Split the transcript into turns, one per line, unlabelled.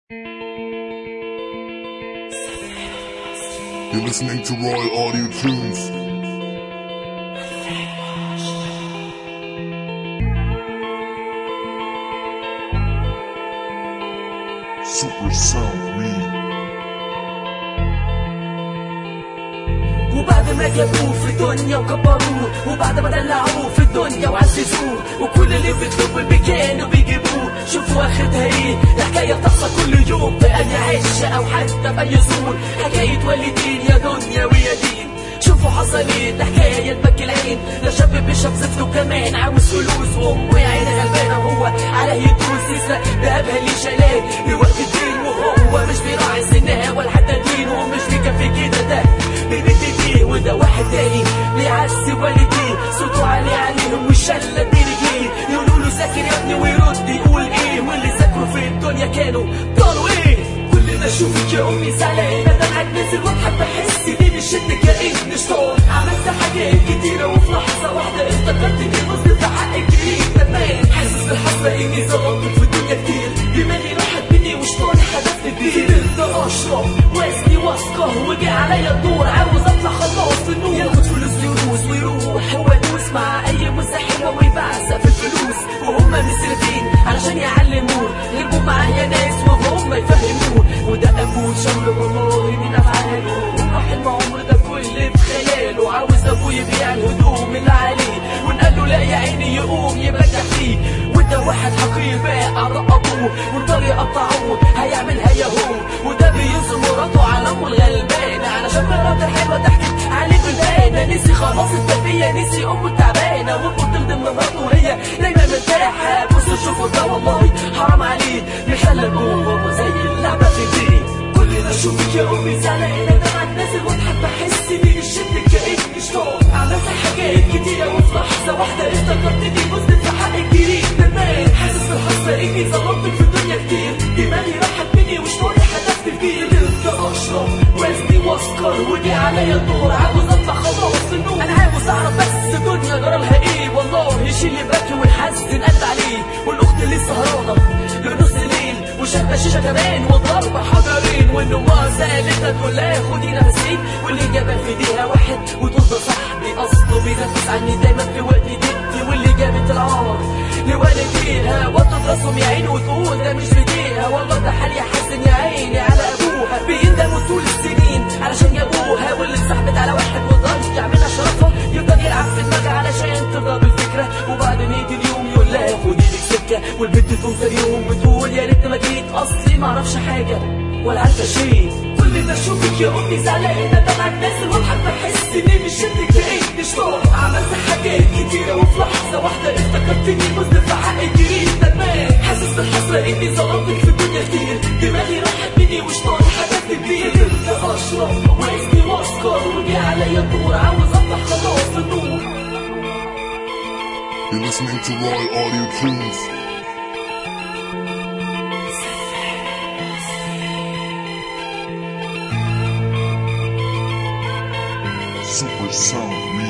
You're listening to Royal Audio Tunes. Super Sound Me.
وبعد ما جابوه في الدنيا وكبروه وبعد ما دلعوه في الدنيا وعززوه وكل اللي في الدب كانوا بيجيبوه شوفوا اخرتها ايه الحكايه بتحصل كل يوم في اي عشه او حتى في اي زور حكايه والدين يا دنيا ويا دين شوفوا حصل ايه ده حكايه تبكي العين لا شاب بيشرب زفت وكمان عاوز فلوس وامه يا عيني غلبانه وهو عليه يدوس يسرق دهبها اللي شايلاه لوقت الدين وهو مش بيراعي سنها ولا حتى دين ومش بيكفي كده ده بيبت ايديه وده واحد تاني بيعزي والديه صوته عالي عليهم والشله دي رجليه يقولوا له ذاكر يا ابني ويرد يقول ايه واللي ذاكروا في الدنيا كانوا طالوا ايه كل ما اشوفك يا امي زعلانه ده انا نازل واضحك بحس دي مش انت كاني مش طار عملت حاجات كتيره وفي لحظه واحده افتكرت اني غصب في حقك كتير ندمان حاسس بالحسره اني ظلمتك في الدنيا كتير دماغي راحت مني ومش طالع هدفني كبير فضلت اشرب وزني واثقه وجه عليا الدور عاوز اطلع خلاص في النور ياخد فلوس يروس ويروح وادوس مع اي موزه حلوه ويبعزق في الفلوس وهم مسرفين علشان يعلموه يربوا معايا ناس وهم يفهموه وده ابوه شر والله من افعاله وراح العمر ده كل في خياله عاوز ابوه يبيع الهدوم اللي عليه ونقال له لا يا عيني يقوم يبجح فيه وده واحد حقير باع على ابوه والطريق قطعوه هيعملها يهو وده بينزل مراته على امه الغلبانه علشان مراته الحلوه ضحكت عليه بالبانه نسي خلاص التربيه نسي امه التعبانه وامه بتخدم مراته وهي دايما مرتاحه بصوا شوفوا ده والله حرام عليه بيخلي جوه زي اللعبه في ايديه كل ما اشوفك يا امي زعلانه دمعك نازل واضحك بحس اني مش شدك كاني مش طار عملت حاجات كتيره وفي لحظه واحده افتكرت اني فزت في حقك جريت ندمان حاسس بالحسره اني ظلمتك في الدنيا كتير دماغي راحت مني ومش طالع هدفت كبير فضلت اشرب وزني واسكر وجه عليا الدور عاوز اطلع خلاص في النور انا عاوز اعرف بس الدنيا جرالها ايه والله يشيل يبكي ويحزن قلب عليه والاخت اللي سهرانه لنص الليل وشاربه شيشه كمان وضربه حجرين وانه ما سالتها تقول لها خدي نفسين واللي جابها في ايديها واحد وتقول ده صاحبي اصله بينفس عني دايما في وقت ضيقتي واللي جابت العار لوالديها وطت راسهم يا عيني وتقول ده مش بايديها والله ده حال يحزن يا عيني على ابوها بيندموا طول السنين علشان جابوها واللي صاحبت على واحد وضل منها شرفها يفضل يلعب في دماغها علشان ترضى بالفكره وبعد ميت اليوم يقول لها خدي لك سكه والبنت تقوم ثاني يوم بتقول يا ريت ما جيت اصلي ما اعرفش حاجه ولا عارفه شيء كل ما اشوفك يا امي زعلانه دمعك نازل واضحك بحس اني مش شدك كاني مش طار عملت حاجات كتيره وفي لحظه واحده افتكرت اني مذنب في حقي جريت ندمان حاسس بالحسره اني ظلمتك في الدنيا كتير دماغي راحت مني ومش طالع حاجات كبير فضلت اشرب وزني واسكر وجه عليا الدور عاوز اطلع خلاص في النور
You're listening to Royal Audio Tunes. Super Sound Me.